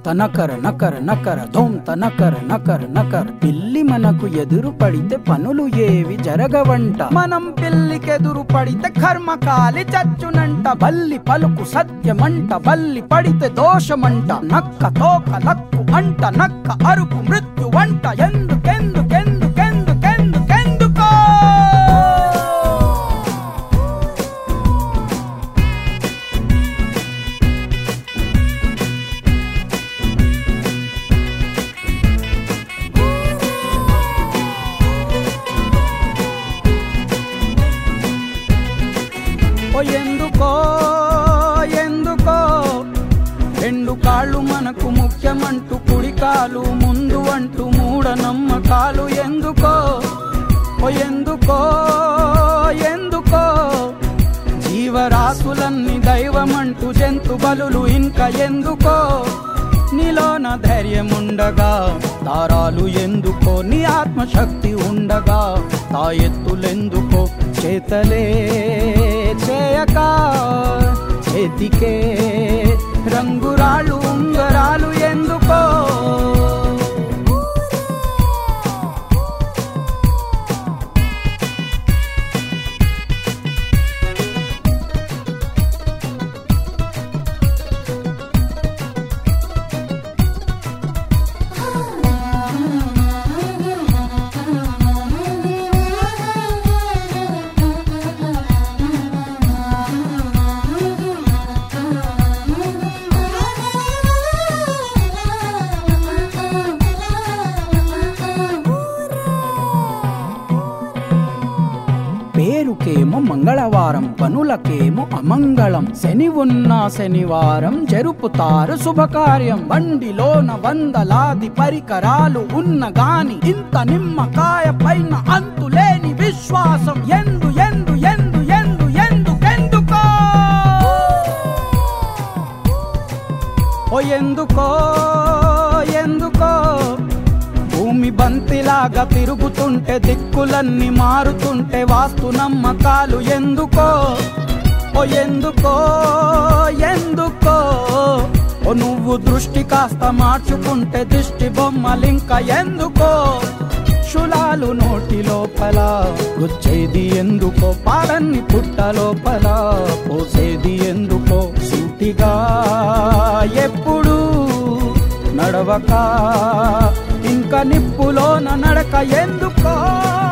తనకర నకర నకర ధోం తనకర నకర నకర పిల్లి మనకు ఎదురు పడితే పనులు ఏవి జరగవంట మనం పిల్లికెదురు పడితే కర్మకాలి చచ్చునంట బల్లి పలుకు సత్యమంట బల్లి పడితే దోషమంట నక్క తోక లక్కు అంట నక్క అరుపు మృత్యు వంట ఎందుకెందుకెందుకెందుకెందుకెందుకో ఓ ఎందుకో ఎందుకో రెండు కాళ్ళు మనకు ముఖ్యమంటూ కుడి కాలు ముందు అంటూ మూఢ నమ్మకాలు ఎందుకో ఓ ఎందుకో ఎందుకో జీవరాశులన్నీ దైవమంటూ జంతు బలులు ఇంకా ఎందుకో నీలోన ధైర్యం ఉండగా దారాలు ఎందుకో నీ ఆత్మశక్తి ఉండగా తా ఎత్తులెందుకో చేతలే చేయక చేతికే రంగురాళ్ళు ఉంగరాలు ఎందుకో పేరుకేమో మంగళవారం పనులకేమో అమంగళం శని ఉన్న శనివారం జరుపుతారు శుభకార్యం బండిలోన వందలాది పరికరాలు ఉన్న గాని ఇంత నిమ్మకాయ పైన అంతులేని విశ్వాసం ఎందు ఎందు ఎందు ఎందు ఎందుకెందుకో ఓ ఎందుకో ఎందుకో భూమి బంతిలాగా తిరుగుతుంటే దిక్కులన్నీ మారుతుంటే వాస్తు నమ్మకాలు ఎందుకో ఓ ఎందుకో ఎందుకో ఓ నువ్వు దృష్టి కాస్త మార్చుకుంటే దిష్టి బొమ్మలింక ఎందుకో శులాలు నోటి లోపల గుచ్చేది ఎందుకో పాలన్ని పుట్ట లోపల పోసేది ఎందుకో సూటిగా ఎప్పుడు నడవక ఇంకా నిప్పులోన నడక ఎందుకో